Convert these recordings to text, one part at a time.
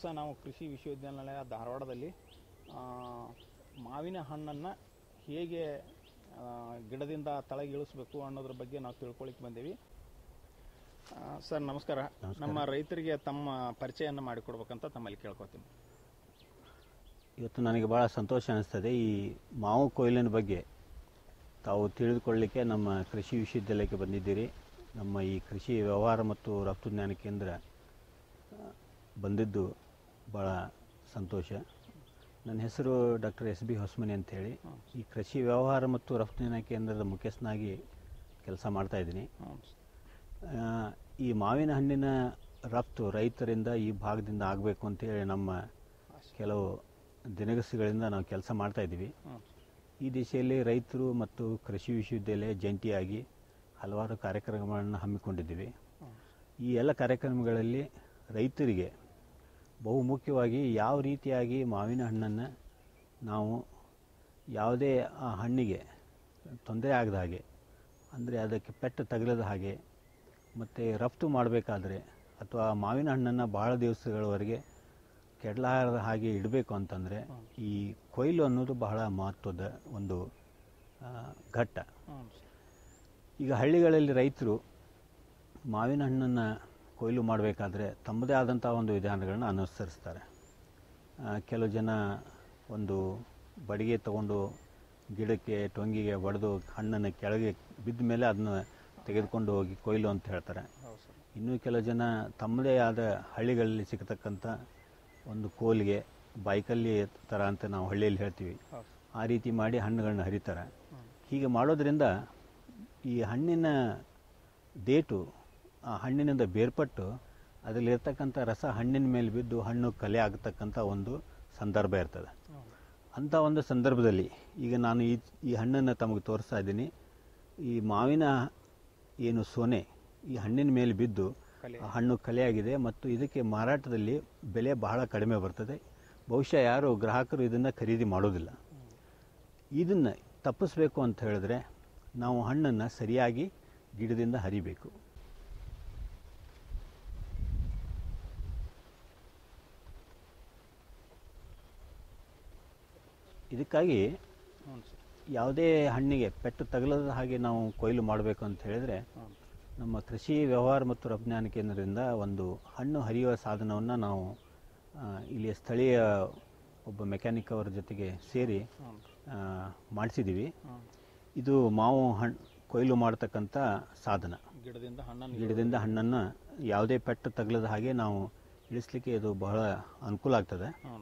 ನಾವು ಕೃಷಿ ವಿಶ್ವವಿದ್ಯಾನಿಲಯ ಧಾರವಾಡದಲ್ಲಿ ಆ, ಮಾವಿನ ಹಣ್ಣನ್ನು ಹೇಗೆ ಆ, ಗಿಡದಿಂದ ತಳಗಿಳಿಸ್ಬೇಕು ಅನ್ನೋದ್ರ ಬಗ್ಗೆ ನಾವು ತಿಳ್ಕೊಳಿಕ್ಕೆ ಬಂದೀವಿ ಆ, ಸರ್ ನಮಸ್ಕಾರ ನಮ್ಮ ರೈತರಿಗೆ ತಮ್ಮ ಪರಿಚಯವನ್ನು ಮಾಡಿಕೊಡ್ಬೇಕಂತ ತಮ್ಮಲ್ಲಿ ಕೇಳ್ಕೊತೀನಿ ಇವತ್ತು ನನಗೆ ಭಾಳ ಸಂತೋಷ ಅನಿಸ್ತದೆ ಈ ಮಾವು ಕೊಯ್ಲಿನ ಬಗ್ಗೆ ತಾವು ತಿಳಿದುಕೊಳ್ಳಲಿಕ್ಕೆ ನಮ್ಮ ಕೃಷಿ ವಿಶ್ವವಿದ್ಯಾಲಯಕ್ಕೆ ಬಂದಿದ್ದೀರಿ ನಮ್ಮ ಈ ಕೃಷಿ ವ್ಯವಹಾರ ಮತ್ತು ರಫ್ತು ಜ್ಞಾನ ಕೇಂದ್ರ ಆ, ಬಂದಿದ್ದು ಭಾಳ ಸಂತೋಷ ನನ್ನ ಹೆಸರು ಡಾಕ್ಟರ್ ಎಸ್ ಬಿ ಹೊಸ್ಮನಿ ಅಂತೇಳಿ ಈ ಕೃಷಿ ವ್ಯವಹಾರ ಮತ್ತು ರಫ್ತು ಜ್ಞಾನ ಕೇಂದ್ರದ ಮುಖ್ಯಸ್ಥನಾಗಿ ಕೆಲಸ ಮಾಡ್ತಾ ಇದ್ದೀನಿ ಹ್ಞೂ ಆ, ಈ ಮಾವಿನ ಹಣ್ಣಿನ ರಫ್ತು ರೈತರಿಂದ ಈ ಭಾಗದಿಂದ ಆಗಬೇಕು ಅಂತೇಳಿ ನಮ್ಮ ಕೆಲವು ದಿನಗಸಿಗಳಿಂದ ನಾವು ಕೆಲಸ ಮಾಡ್ತಾ ಇದ್ದೀವಿ ಹ್ಞೂ ಈ ದಿಶೆಯಲ್ಲಿ ರೈತರು ಮತ್ತು ಕೃಷಿ ವಿಶ್ವವಿದ್ಯಾಲಯ ಜಂಟಿಯಾಗಿ ಹಲವಾರು ಕಾರ್ಯಕ್ರಮಗಳನ್ನು ಹಮ್ಮಿಕೊಂಡಿದ್ದೀವಿ ಹ್ಞೂ ಈ ಎಲ್ಲ ಕಾರ್ಯಕ್ರಮಗಳಲ್ಲಿ ರೈತರಿಗೆ ಬಹುಮುಖ್ಯವಾಗಿ ಯಾವ ರೀತಿಯಾಗಿ ಮಾವಿನ ಹಣ್ಣನ್ನು ನಾವು ಯಾವುದೇ ಆ ಹಣ್ಣಿಗೆ ತೊಂದರೆ ಆಗದ ಹಾಗೆ ಅಂದರೆ ಅದಕ್ಕೆ ಪೆಟ್ಟು ತಗಲದ ಹಾಗೆ ಮತ್ತು ರಫ್ತು ಮಾಡಬೇಕಾದ್ರೆ ಅಥವಾ ಮಾವಿನ ಹಣ್ಣನ್ನು ಭಾಳ ದಿವಸಗಳವರೆಗೆ ಕೆಡಲಾರದ ಹಾಗೆ ಇಡಬೇಕು ಅಂತಂದರೆ ಈ ಕೊಯ್ಲು ಅನ್ನೋದು ಬಹಳ ಮಹತ್ವದ ಒಂದು ಆ, ಘಟ್ಟ ಹ್ಞೂ ಈಗ ಹಳ್ಳಿಗಳಲ್ಲಿ ರೈತರು ಮಾವಿನ ಹಣ್ಣನ್ನು ಕೊಯ್ಲು ಮಾಡಬೇಕಾದ್ರೆ ತಮ್ಮದೇ ಆದಂಥ ಒಂದು ವಿಧಾನಗಳನ್ನ ಅನುಸರಿಸ್ತಾರೆ ಆ, ಕೆಲವು ಜನ ಒಂದು ಬಡಿಗೆ ತಗೊಂಡು ಗಿಡಕ್ಕೆ ಟೊಂಗಿಗೆ ಬಡಿದು ಹಣ್ಣನ್ನು ಕೆಳಗೆ ಬಿದ್ದ ಮೇಲೆ ಅದನ್ನ ತೆಗೆದುಕೊಂಡು ಹೋಗಿ ಕೊಯ್ಲು ಅಂತ ಹೇಳ್ತಾರೆ ಹೌದು ಸರ್ ಇನ್ನು ಕೆಲವು ಜನ ತಮ್ಮದೇ ಆದ ಹಳ್ಳಿಗಳಲ್ಲಿ ಸಿಗತಕ್ಕಂಥ ಒಂದು ಕೋಲಿಗೆ ಬೈಕಲ್ಲಿ ಥರ ಅಂತ ನಾವು ಹಳ್ಳಿಯಲ್ಲಿ ಹೇಳ್ತೀವಿ ಹೌದು ಆ ರೀತಿ ಮಾಡಿ ಹಣ್ಣುಗಳನ್ನ ಹರಿತಾರೆ ಹ್ಞೂ ಹೀಗೆ ಮಾಡೋದ್ರಿಂದ ಈ ಹಣ್ಣಿನ ಡೇಟು ಆ ಹಣ್ಣಿನಿಂದ ಬೇರ್ಪಟ್ಟು ಅದರಲ್ಲಿರ್ತಕ್ಕಂಥ ರಸ ಹಣ್ಣಿನ ಮೇಲೆ ಬಿದ್ದು ಹಣ್ಣು ಕಲೆ ಆಗತಕ್ಕಂಥ ಒಂದು ಸಂದರ್ಭ ಇರ್ತದೆ ಹ್ಞೂ ಅಂಥ ಒಂದು ಸಂದರ್ಭದಲ್ಲಿ ಈಗ ನಾನು ಈ ಈ ಹಣ್ಣನ್ನು ತಮಗೆ ತೋರಿಸ್ತಾ ಇದ್ದೀನಿ ಈ ಮಾವಿನ ಏನು ಸೊನೆ ಈ ಹಣ್ಣಿನ ಮೇಲೆ ಬಿದ್ದು ಕಲೆ ಆ ಹಣ್ಣು ಕಲೆಯಾಗಿದೆ ಮತ್ತು ಇದಕ್ಕೆ ಮಾರಾಟದಲ್ಲಿ ಬೆಲೆ ಬಹಳ ಕಡಿಮೆ ಬರ್ತದೆ ಬಹುಶಃ ಯಾರು ಗ್ರಾಹಕರು ಇದನ್ನು ಖರೀದಿ ಮಾಡೋದಿಲ್ಲ ಇದನ್ನು ತಪ್ಪಿಸ್ಬೇಕು ಅಂತ ಹೇಳಿದ್ರೆ ನಾವು ಹಣ್ಣನ್ನು ಸರಿಯಾಗಿ ಗಿಡದಿಂದ ಹರಿಬೇಕು ಇದಕ್ಕಾಗಿ ಹ್ಞೂ ಸರ್ ಯಾವುದೇ ಹಣ್ಣಿಗೆ ಪೆಟ್ಟು ತಗಲದ ಹಾಗೆ ನಾವು ಕೊಯ್ಲು ಮಾಡಬೇಕು ಅಂತ ಹೇಳಿದ್ರೆ ಹ್ಞೂ ನಮ್ಮ ಕೃಷಿ ವ್ಯವಹಾರ ಮತ್ತು ರಫ್ಜ್ಞಾನ ಕೇಂದ್ರದಿಂದ ಒಂದು ಹಣ್ಣು ಹರಿಯುವ ಸಾಧನವನ್ನು ನಾವು ಆ, ಇಲ್ಲಿ ಸ್ಥಳೀಯ ಒಬ್ಬ ಮೆಕ್ಯಾನಿಕ್ ಅವರ ಜೊತೆಗೆ ಸೇರಿ ಹ್ಞೂ ಆ, ಮಾಡಿಸಿದ್ದೀವಿ ಹ್ಞೂ ಇದು ಮಾವು ಹಣ್ಣು ಕೊಯ್ಲು ಮಾಡತಕ್ಕಂಥ ಸಾಧನ ಗಿಡದಿಂದ ಹಣ್ಣನ್ನು ಗಿಡದಿಂದ ಹಣ್ಣನ್ನು ಯಾವುದೇ ಪೆಟ್ಟು ತಗಲದ ಹಾಗೆ ನಾವು ಇಳಿಸ್ಲಿಕ್ಕೆ ಇದು ಬಹಳ ಅನುಕೂಲ ಆಗ್ತದೆ ಹ್ಞೂ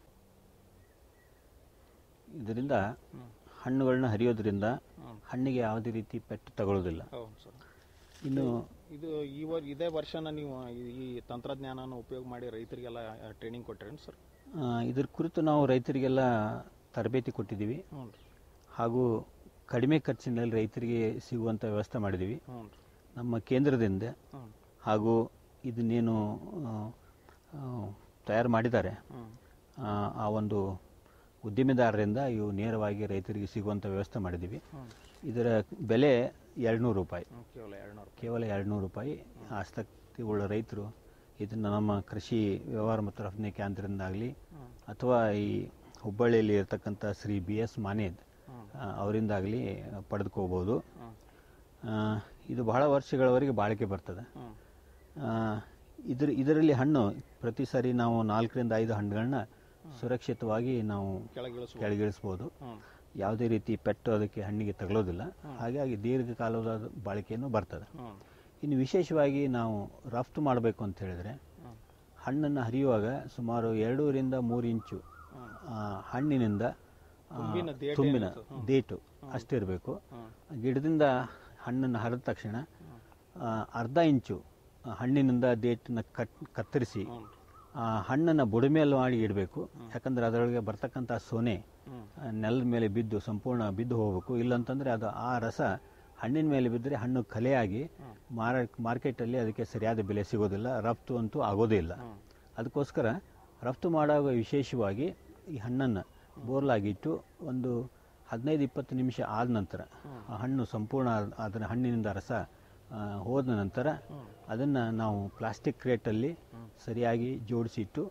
ಇದರಿಂದ ಹ್ಞೂ ಹಣ್ಣುಗಳನ್ನ ಹರಿಯೋದ್ರಿಂದ ಹ್ಞೂ ಹಣ್ಣಿಗೆ ಯಾವುದೇ ರೀತಿ ಪೆಟ್ಟು ತಗೊಳ್ಳೋದಿಲ್ಲ ಹೌದು ಸರ್ ಇನ್ನು ಇದು ಈ ವರ್ ಇದೇ ವರ್ಷನ ನೀವು ಈ- ಈ ತಂತ್ರಜ್ಞಾನನ ಉಪಯೋಗ ಮಾಡಿ ರೈತರಿಗೆಲ್ಲ ಟ್ರೈನಿಂಗ್ ಕೊಟ್ಟಿರೇನು ಸರ್ ಆ, ಇದ್ರ ಕುರಿತು ನಾವು ರೈತರಿಗೆಲ್ಲ ತರಬೇತಿ ಕೊಟ್ಟಿದ್ದೀವಿ ಹ್ಞೂ ರೀ ಹಾಗೂ ಕಡಿಮೆ ಖರ್ಚಿನಲ್ಲಿ ರೈತರಿಗೆ ಸಿಗುವಂಥ ವ್ಯವಸ್ಥೆ ಮಾಡಿದ್ದೀವಿ ಹ್ಞೂ ರೀ ನಮ್ಮ ಕೇಂದ್ರದಿಂದ ಹ್ಞೂ ಹಾಗೂ ಇದನ್ನೇನು ಆ, ಆ, ತಯಾರು ಮಾಡಿದ್ದಾರೆ ಹ್ಞೂ ಆ, ಆ ಒಂದು ಉದ್ದಿಮೆದಾರರಿಂದ ಇವು ನೇರವಾಗಿ ರೈತರಿಗೆ ಸಿಗುವಂಥ ವ್ಯವಸ್ಥೆ ಮಾಡಿದ್ದೀವಿ ಹ್ಞೂ ಇದರ ಬೆಲೆ ಎರಡುನೂರು ರೂಪಾಯಿ ಹ್ಞೂ ಕೇವಲ ಎರಡು ನೂರು ಕೇವಲ ಎರಡುನೂರು ರೂಪಾಯಿ ಆಸಕ್ತಿ ಉಳ್ಳ ರೈತರು ಇದನ್ನು ನಮ್ಮ ಕೃಷಿ ವ್ಯವಹಾರ ಮತ್ತು ರಫ್ತು ಕೇಂದ್ರದಿಂದಾಗಲಿ ಹ್ಞೂ ಅಥವಾ ಈ ಹುಬ್ಬಳ್ಳಿಯಲ್ಲಿ ಇರತಕ್ಕಂಥ ಶ್ರೀ ಬಿ ಎಸ್ ಮಾನೇದ್ ಹ್ಞೂ ಆ, ಅವರಿಂದಾಗಲಿ ಪಡೆದುಕೋಬೋದು ಹ್ಞೂ ಆ, ಇದು ಬಹಳ ವರ್ಷಗಳವರೆಗೆ ಬಾಳಿಕೆ ಬರ್ತದೆ ಹ್ಞೂ ಆ, ಇದ್ರ ಇದರಲ್ಲಿ ಹಣ್ಣು ಪ್ರತಿ ಸಾರಿ ನಾವು ನಾಲ್ಕರಿಂದ ಐದು ಹಣ್ಣುಗಳನ್ನ ಸುರಕ್ಷಿತವಾಗಿ ನಾವು ಕೆಳಗಿಳಿಸ್ಬೋದು ಕೆಳಗಿಳಿಸ್ಬೋದು ಹ್ಞೂ ಯಾವುದೇ ರೀತಿ ಪೆಟ್ಟು ಅದಕ್ಕೆ ಹಣ್ಣಿಗೆ ತಗಲೋದಿಲ್ಲ ಹಾಗಾಗಿ ದೀರ್ಘಕಾಲದ ಬಾಳಿಕೆಯನ್ನು ಬರ್ತದೆ ಹ್ಞೂ ಇನ್ನು ವಿಶೇಷವಾಗಿ ನಾವು ರಫ್ತು ಮಾಡಬೇಕು ಅಂತ ಹೇಳಿದ್ರೆ ಹ್ಞೂ ಹಣ್ಣನ್ನು ಹರಿಯುವಾಗ ಸುಮಾರು ಎರಡೂರಿಂದ ಮೂರು ಇಂಚು ಹ್ಞೂ ಆ, ಹಣ್ಣಿನಿಂದ ಆ, ತುಂಬಿನ ದೇಟು ತುಂಬಿನ ಏನಿರ್ತದೆ, ಹ್ಮ್. ಡೇಟು ಅಷ್ಟಿರಬೇಕು ಹ್ಞೂ ಗಿಡದಿಂದ ಹಣ್ಣನ್ನು ಹರಿದ ತಕ್ಷಣ ಆ, ಅರ್ಧ ಇಂಚು ಆ, ಹಣ್ಣಿನಿಂದ ಡೇಟನ್ನ ಕಟ್ ಕತ್ತರಿಸಿ ಹ್ಞೂ ಆ ಹಣ್ಣನ್ನು ಬುಡಮೇಲೆ ಮಾಡಿ ಇಡಬೇಕು ಯಾಕಂದ್ರೆ ಅದರೊಳಗೆ ಬರ್ತಕ್ಕಂಥ ಸೊನೆ ಹ್ಞೂ ಆ, ನೆಲದ ಮೇಲೆ ಬಿದ್ದು ಸಂಪೂರ್ಣ ಬಿದ್ದು ಹೋಗಬೇಕು ಇಲ್ಲಂತಂದ್ರೆ ಅದು ಆ ರಸ ಹಣ್ಣಿನ ಮೇಲೆ ಬಿದ್ದರೆ ಹಣ್ಣು ಕಲೆಯಾಗಿ ಮಾರ ಮಾರ್ಕೆಟಲ್ಲಿ ಅದಕ್ಕೆ ಸರಿಯಾದ ಬೆಲೆ ಸಿಗೋದಿಲ್ಲ ರಫ್ತು ಅಂತೂ ಆಗೋದೇ ಇಲ್ಲ ಹ್ಞೂ ಅದಕ್ಕೋಸ್ಕರ ರಫ್ತು ಮಾಡುವಾಗ ವಿಶೇಷವಾಗಿ ಈ ಹಣ್ಣನ್ನು ಬೋರ್ಲಾಗಿಟ್ಟು ಒಂದು ಹದಿನೈದು ಇಪ್ಪತ್ತು ನಿಮಿಷ ಆದ ನಂತರ ಆ ಹಣ್ಣು ಸಂಪೂರ್ಣ ಆದ್- ಅದರ ಹಣ್ಣಿನಿಂದ ರಸ ಆ, ಹೋದ ನಂತರ ಅದನ್ನು ನಾವು ಪ್ಲಾಸ್ಟಿಕ್ ಕ್ರೇಟಲ್ಲಿ ಸರಿಯಾಗಿ ಜೋಡಿಸಿಟ್ಟು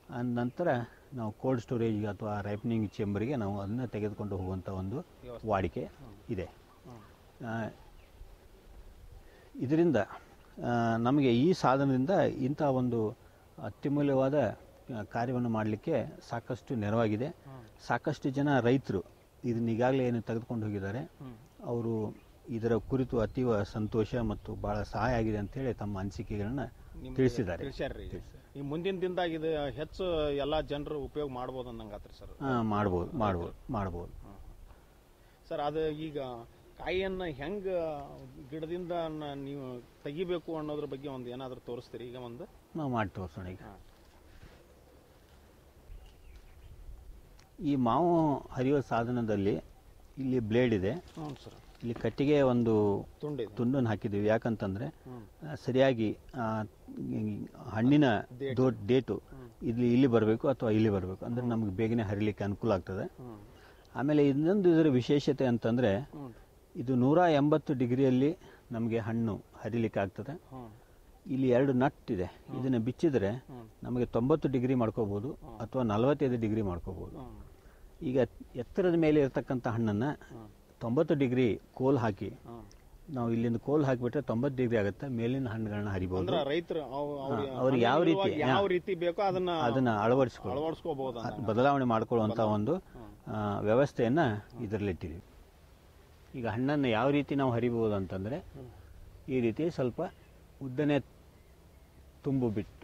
ಅಂದ ನಂತರ ನಾವು ಕೋಲ್ಡ್ ಸ್ಟೋರೇಜ್ಗೆ ಅಥವಾ ರೈಪನಿಂಗ್ ಚೇಂಬರ್ಗೆ ನಾವು ಅದನ್ನು ತೆಗೆದುಕೊಂಡು ಹೋಗುವಂಥ ಒಂದು ವ್ಯವಸ್ಥೆ. ವಾಡಿಕೆ ಇದೆ ಹ್ಮ್. ಆ, ಇದರಿಂದ ಆ, ನಮಗೆ ಈ ಸಾಧನದಿಂದ ಇಂಥ ಒಂದು ಅತ್ಯಮೂಲ್ಯವಾದ ಆ, ಕಾರ್ಯವನ್ನು ಮಾಡಲಿಕ್ಕೆ ಸಾಕಷ್ಟು ನೆರವಾಗಿದೆ ಹ್ಮ್. ಸಾಕಷ್ಟು ಸಾಕಷ್ಟು ಜನ ರೈತರು ಇದನ್ನ ಈಗಾಗಲೇ ಏನು ತೆಗೆದುಕೊಂಡು ಹೋಗಿದ್ದಾರೆ ಹ್ಮ್. ಅವರು ಇದರ ಕುರಿತು ಅತೀವ ಸಂತೋಷ ಮತ್ತು ಬಹಳ ಸಹಾಯ ಆಗಿದೆ ಅಂತೇಳಿ ತಮ್ಮ ಅನಿಸಿಕೆಗಳನ್ನ ನಿಮ್ಗೆ ತಿಳಿಸಿದ್ದಾರೆ ತಿಳಿಸ್ಯಾರ್ರಿ ಈ ಮುಂದಿನ ದಿನದಾಗ ಇದು ಹೆಚ್ಚು ಎಲ್ಲಾ ಜನರು ಉಪಯೋಗ ಮಾಡ್ಬೋದು ಅನ್ನಂಗಾತ್ರಿ ಸರ್ ಆ, ಮಾಡ್ಬೋದು ಮಾಡ್ಬೋದು ಮಾಡ್ಬೋದು ಸರ್ ಅದು ಈಗ ಕಾಯಿಯನ್ನ ಹೆಂಗ ಗಿಡದಿಂದ ನ- ನೀವು ತೆಗಿಬೇಕು ಅನ್ನೋದ್ರ ಬಗ್ಗೆ ಒಂದು ಏನಾದರೂ ತೋರಿಸ್ತೀರಿ ಈಗ ಒಂದು ನಾವು ಮಾಡಿ ತೋರಿಸೋಣ ಈಗ ಹಾ. ಈ ಮಾವು ಹರಿಯುವ ಸಾಧನದಲ್ಲಿ ಇಲ್ಲಿ ಬ್ಲೇಡ್ ಇದೆ ಹ್ಞೂ ಸರ್ ಇಲ್ಲಿ ಕಟ್ಟಿಗೆ ಒಂದು ತುಂಡಿದೆ ತುಂಡನ್ನು ಹಾಕಿದ್ದೀವಿ ಯಾಕಂತಂದ್ರೆ ಹ್ಮ್. ಆ, ಸರಿಯಾಗಿ ಆ, ಈ ಹಣ್ಣಿನ ದೊ- ಡೇಟು ಇಲ್ಲಿ ಇಲ್ಲಿ ಬರಬೇಕು ಅಥವಾ ಇಲ್ಲಿ ಬರಬೇಕು ಅಂದ್ರೆ ನಮಗೆ ಬೇಗನೆ ಹರಿಲಿಕ್ಕೆ ಅನುಕೂಲ ಆಗ್ತದೆ ಹ್ಮ್ ಆಮೇಲೆ ಇನ್ನೊಂದು ಇದರ ವಿಶೇಷತೆ ಅಂತಂದ್ರೆ ಹ್ಞೂ ಇದು ನೂರ ಎಂಬತ್ತು ಡಿಗ್ರಿಯಲ್ಲಿ ನಮಗೆ ಹಣ್ಣು ಹರಿಲಿಕ್ಕೆ ಆಗ್ತದೆ ಹ್ಞೂ ಇಲ್ಲಿ ಎರಡು ನಟ್ ಇದೆ ಇದನ್ನು ಬಿಚ್ಚಿದ್ರೆ ಹ್ಮ್. ನಮಗೆ ತೊಂಬತ್ತು ಡಿಗ್ರಿ ಮಾಡ್ಕೋಬಹುದು ಅಥವಾ ನಲವತ್ತೈದು ಡಿಗ್ರಿ ಮಾಡ್ಕೋಬಹುದು ಹ್ಞೂ ಈಗ ಎತ್ತರದ ಮೇಲೆ ಇರತಕ್ಕಂಥ ಹಣ್ಣನ್ನು ಹ್ಞೂ ತೊಂಬತ್ತು ಡಿಗ್ರಿ ಕೋಲ್ ಹಾಕಿ ಹ್ಞೂ ನಾವು ಇಲ್ಲಿಂದ ಕೋಲ್ ಹಾಕಿಬಿಟ್ರೆ ತೊಂಬತ್ತು ಡಿಗ್ರಿ ಆಗುತ್ತೆ ಮೇಲಿನ ಹಣ್ಣುಗಳನ್ನ ಹರಿಬಹುದು ಅಂದ್ರೆ ರೈತರು ಅವ್ರಿಗೆ ಯಾವ ರೀತಿ ಯಾವ ರೀತಿ ಬೇಕೋ ಅದನ್ನ ಅದನ್ನ ಅಳವಡಿಸ್ಕೊಳ್ಳಿ ಅಳವಡಿಸ್ಕೋಬಹುದು ಬದಲಾವಣೆ ಮಾಡ್ಕೊಳ್ಳುವಂಥ ಒಂದು ಆ, ವ್ಯವಸ್ಥೆಯನ್ನ ಇದರಲ್ಲಿಟ್ಟಿದ್ದೀವಿ ಈಗ ಹಣ್ಣನ್ನು ಯಾವ ರೀತಿ ನಾವು ಹರಿಬಹುದು ಅಂತಂದ್ರೆ ಈ ರೀತಿ ಸ್ವಲ್ಪ ಉದ್ದನೆ ತುಂಬು ಬಿಟ್ಟು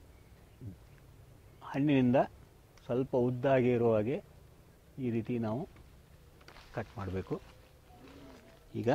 ಹಣ್ಣಿನಿಂದ ಸ್ವಲ್ಪ ಉದ್ದಾಗಿ ಇರುವ ಹಾಗೆ ಈ ರೀತಿ ನಾವು ಕಟ್ ಮಾಡಬೇಕು ಈಗ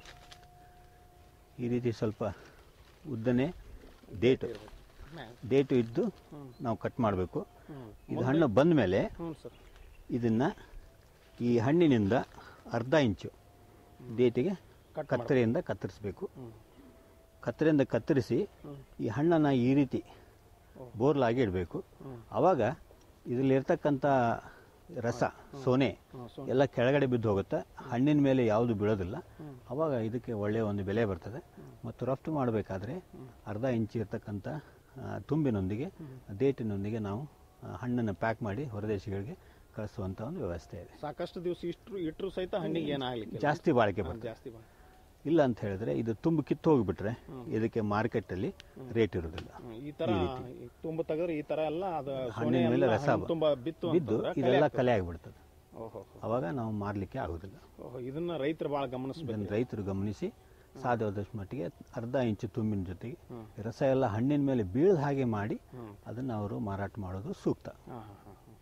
ಈ ರೀತಿ ಸ್ವಲ್ಪ ಉದ್ದನೆ ಡೇಟು ಡೇಟು ಇದ್ದು ನಾವು ಕಟ್ ಮಾಡಬೇಕು ಹ್ಮ್. ಇದು ಹಣ್ಣು ಬಂದ ಮೇಲೆ ಹ್ಞೂ ಸರ್ ಇದನ್ನ ಈ ಹಣ್ಣಿನಿಂದ ಅರ್ಧ ಇಂಚು ಡೇಟಿಗೆ ಕಟ್ ಕತ್ತರಿಯಿಂದ ಕತ್ತರಿಸಬೇಕು ಹ್ಮ್. ಕತ್ತರಿಯಿಂದ ಕತ್ತರಿಸಿ ಹ್ಮ್. ಈ ಹಣ್ಣನ್ನು ಈ ರೀತಿ ಓ. ಬೋರ್ಲಾಗಿ ಇಡಬೇಕು ಹ್ಮ್. ಆವಾಗ ಇದರಲ್ಲಿರ್ತಕ್ಕಂಥ ರಸ ಸೋನೆ ಹ್ಮ್, ಸೊ- ಎಲ್ಲ ಕೆಳಗಡೆ ಬಿದ್ದು ಹೋಗುತ್ತೆ ಹಣ್ಣಿನ ಮೇಲೆ ಯಾವುದು ಬೀಳೋದಿಲ್ಲ ಹ್ಮ್. ಅವಾಗ ಇದಕ್ಕೆ ಒಳ್ಳೆಯ ಒಂದು ಬೆಲೆ ಬರ್ತದೆ ಮತ್ತು ರಫ್ತು ಮಾಡಬೇಕಾದ್ರೆ ಅರ್ಧ ಇಂಚ್ ಇರ್ತಕ್ಕಂಥ ಆ, ತುಂಬಿನೊಂದಿಗೆ ಡೇಟಿನೊಂದಿಗೆ ನಾವು ಆ, ಹಣ್ಣನ್ನು ಪ್ಯಾಕ್ ಮಾಡಿ ಹೊರದೇಶಗಳಿಗೆ ಕಳಿಸುವಂಥ ಒಂದು ವ್ಯವಸ್ಥೆ ಇದೆ ಸಾಕಷ್ಟು ದಿವಸ ಇಷ್ಟು ಇಟ್ಟರು ಸಹಿತ ಹಣ್ಣಿಗೆ ಏನಾಗ್ಲಿಕ್ಕೆ ಜಾಸ್ತಿ ಬಾಳಿಕೆ ಬರ್ತದೆ ಜಾಸ್ತಿ ಬಾ- ಇಲ್ಲ ಅಂತ ಹೇಳಿದ್ರೆ ಇದು ತುಂಬು ಕಿತ್ತು ಹೋಗಿಬಿಟ್ರೆ ಇದಕ್ಕೆ ಮಾರ್ಕೆಟಲ್ಲಿ ರೇಟ್ ಇರೋದಿಲ್ಲ ಹ್ಮ್, ಈ ತರ ಈ ತುಂಬ ತೆಗೆದ್ರೆ ಈ ತರ ಎಲ್ಲ ಅದು ಸೋನೆ ಹಣ್ಣಿನ ಮೇಲೆ ಎಲ್ಲ ರಸ ಹಣ್ಣು ತುಂಬಾ ಬಿತ್ತು ಬಿದ್ದು ಅಂತಂದ್ರೆ ಇದೆಲ್ಲ ಕಲೆ ಆಗಿಬಿಡ್ತದೆ ಓಹೋ ಅವಾಗ ನಾವು ಮಾರಲಿಕ್ಕೆ ಆಗೋದಿಲ್ಲ ಓಹೋ ಇದನ್ನ ರೈತರು ಬಹಳ ಗಮನಿಸ್ಬೇಕು ಇದನ್ನು ರೈತರು ಗಮನಿಸಿ ಸಾಧ್ಯವಾದಷ್ಟು ಮಟ್ಟಿಗೆ ಅರ್ಧ ಇಂಚು ತುಂಬಿನ ಜೊತೆಗೆ ಹ್ಮ್. ರಸ ಎಲ್ಲ ಹಣ್ಣಿನ ಮೇಲೆ ಬೀಳದ ಹಾಗೆ ಮಾಡಿ ಹ್ಮ್. ಅದನ್ನು ಅವರು ಮಾರಾಟ ಮಾಡೋದು ಸೂಕ್ತ ಹಾ, ಹಾ, ಹಾ, ಹಾ.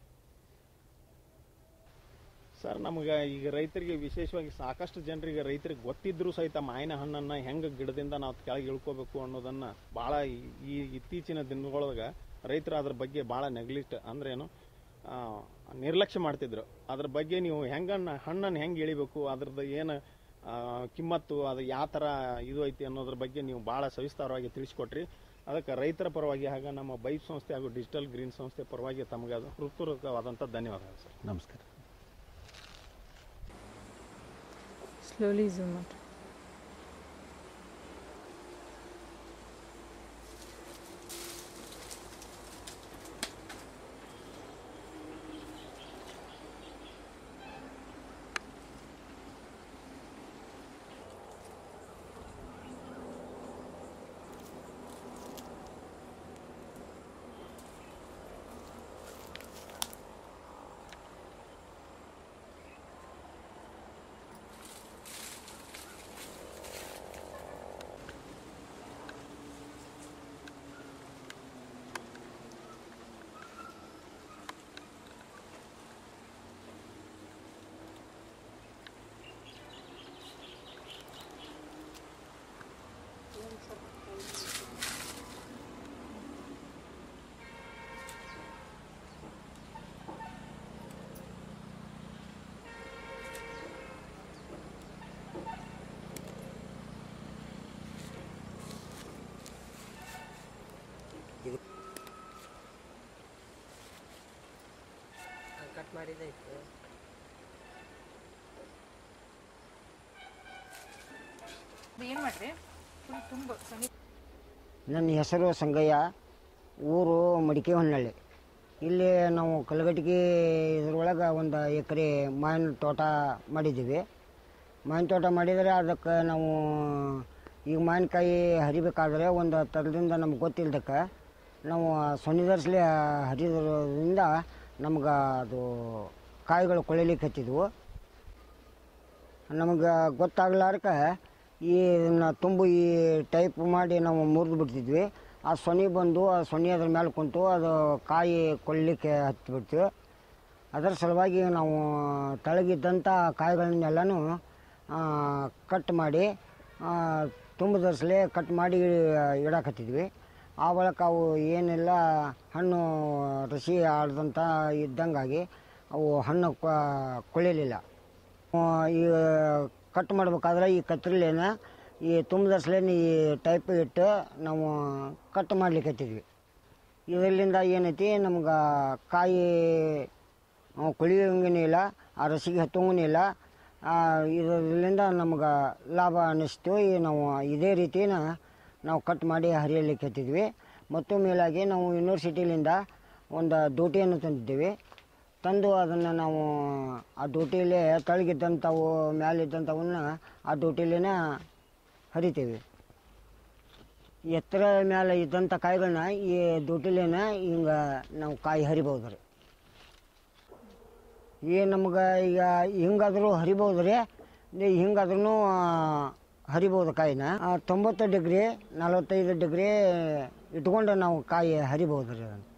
ಸರ್ ನಮ್ಗೆ ಈಗ ರೈತರಿಗೆ ವಿಶೇಷವಾಗಿ ಸಾಕಷ್ಟು ಜನರಿಗೆ ರೈತರಿಗೆ ಗೊತ್ತಿದ್ರು ಸಹಿತ ಮಾವಿನ ಹಣ್ಣನ್ನ ಹೆಂಗೆ ಗಿಡದಿಂದ ನಾವು ಕೆಳಗೆ ಇಳ್ಕೋಬೇಕು ಅನ್ನೋದನ್ನ ಬಹಳ ಈ- ಈ ಇತ್ತೀಚಿನ ದಿನಗಳೊಳಗೆ ರೈತರು ಅದ್ರ ಬಗ್ಗೆ ಬಹಳ ನೆಗ್ಲಿಕ್ಟ್ ಅಂದ್ರೇನು ಆ, ನಿರ್ಲಕ್ಷ್ಯ ಮಾಡ್ತಿದ್ರು ಅದ್ರ ಬಗ್ಗೆ ನೀವು ಹೆಂಗನ್ನ ಹಣ್ಣನ್ನು ಹೆಂಗೆ ಇಳಿಬೇಕು ಅದ್ರದ್ದು ಏನು ಆ, ಕಿಮ್ಮತ್ತು ಅದು ಯಾವ ಥರ ಇದು ಐತಿ ಅನ್ನೋದ್ರ ಬಗ್ಗೆ ನೀವು ಭಾಳ ಸವಿಸ್ತಾರವಾಗಿ ತಿಳಿಸ್ಕೊಟ್ರಿ ಅದಕ್ಕೆ ರೈತರ ಪರವಾಗಿ ಹಾಗೆ ನಮ್ಮ ಬೈಪ್ ಸಂಸ್ಥೆ ಹಾಗೂ ಡಿಜಿಟಲ್ ಗ್ರೀನ್ ಸಂಸ್ಥೆ ಪರವಾಗಿ ತಮಗೆ ಅದು ಹೃತ್ಪೂರ್ವಕವಾದಂಥ ಧನ್ಯವಾದಗಳು ಸರ್ ನಮಸ್ಕಾರ Slowly zoom out. ಕಟ್ ಮಾಡಿದೈತೆ ಏನು ಮಾಡ್ರಿ ಫುಲ್ ತುಂಬ ಸಮೀಪ ನನ್ನ ಹೆಸರು ಸಂಗಯ್ಯ ಊರು ಮಡಿಕೆ ಹೊನ್ನಳ್ಳಿ ಇಲ್ಲಿ ನಾವು ಕಲಗಟ್ಟಿಗೆ ಇದ್ರೊಳಗೆ ಒಂದು ಎಕರೆ ಮಾವಿನ ತೋಟ ಮಾಡಿದ್ದೀವಿ ಮಾವಿನ ತೋಟ ಮಾಡಿದರೆ ಅದಕ್ಕೆ ನಾವು ಈಗ ಮಾವಿನಕಾಯಿ ಹರಿಬೇಕಾದ್ರೆ ಒಂದು ಥರದಿಂದ ನಮ್ಗೆ ಗೊತ್ತಿಲ್ದಕ್ಕೆ ನಾವು ಸೊನ್ನಿದರ್ಸ್ಲೆ ಹರಿದ್ರಿಂದ ನಮ್ಗೆ ಅದು ಕಾಯಿಗಳು ಕೊಳಿಲಿಕ್ಕೆ ಹತ್ತಿದ್ವು ನಮಗೆ ಗೊತ್ತಾಗ್ಲಾರ್ಕ ಈ ಇದನ್ನ ತುಂಬು ಈ ಟೈಪ್ ಮಾಡಿ ನಾವು ಮುರಿದು ಬಿಡ್ತಿದ್ವಿ ಆ ಸೊನೆ ಬಂದು ಆ ಸೊನೆ ಅದ್ರ ಮೇಲೆ ಕುಂತು ಅದು ಕಾಯಿ ಕೊಳ್ಲಿಕ್ಕೆ ಹತ್ತಿಬಿಡ್ತು ಅದರ ಸಲುವಾಗಿ ನಾವು ತಳಗಿದ್ದಂಥ ಕಾಯಿಗಳನ್ನೆಲ್ಲನೂ ಕಟ್ ಮಾಡಿ ತುಂಬದರ್ಸಲೆ ಕಟ್ ಮಾಡಿ ಇಡಾಕತ್ತಿದ್ವಿ ಆ ಬಳಿಕ ಅವು ಏನೆಲ್ಲ ಹಣ್ಣು ರಸಿ ಆಡ್ದಂಥ ಇದ್ದಂಗಾಗಿ ಅವು ಹಣ್ಣು ಕೊಳಿಲಿಲ್ಲ ಆ, ಈ ಕಟ್ ಮಾಡ್ಬೇಕಾದ್ರೆ ಈ ಕತ್ರಿಲೇನ ಈ ತುಂಬದರ್ಸ್ಲೇನ ಈ ಟೈಪ್ ಇಟ್ಟು ನಾವು ಕಟ್ ಮಾಡ್ಲಿಕ್ಕೆ ಇದರಿಂದ ಏನೈತಿ ನಮ್ಗೆ ಕಾಯಿ ಕುಳಿಯೋಂಗೂ ಇಲ್ಲ ಆ ರಸಿಗೆ ಹತ್ತೋಂಗೂ ಇಲ್ಲ ಆ, ಇದರಿಂದ ನಮ್ಗೆ ಲಾಭ ಅನ್ನಿಸ್ತು ಈ ನಾವು ಇದೇ ರೀತಿನ ನಾವು ಕಟ್ ಮಾಡಿ ಹರಿಯಲಿಕ್ಕೆ ಹತ್ತಿದ್ವಿ ಮತ್ತು ಮೇಲಾಗಿ ನಾವು ಯೂನಿವರ್ಸಿಟಿಲಿಂದ ಒಂದು ದೋಟಿಯನ್ನು ತಂದಿದ್ದೀವಿ ತಂದು ಅದನ್ನು ನಾವು ಆ ದೋಟಿಲೇ ತಳಗಿದ್ದಂಥವು ಮ್ಯಾಲಿದ್ದಂಥವನ್ನ ಆ ದೋಟಿಲೇನ ಹರಿತೀವಿ ಎತ್ತರ ಮೇಲೆ ಇದ್ದಂಥ ಕಾಯಿಗಳನ್ನ ಈ ದೋಟಿಲೇನ ಹಿಂಗೆ ನಾವು ಕಾಯಿ ಹರಿಬೋದು ರೀ ಈ ನಮ್ಗೆ ಈಗ ಹಿಂಗಾದ್ರೂ ಹರಿಬೋದು ರೀ ಹಿಂಗಾದ್ರೂ ಹರಿಬೋದು ಕಾಯಿನ ಆ, ತೊಂಬತ್ತು ಡಿಗ್ರಿ ನಲವತ್ತೈದು ಡಿಗ್ರಿ ಇಟ್ಕೊಂಡು ನಾವು ಕಾಯಿ ಹರಿಬೋದು ರೀ ಅದನ್ನು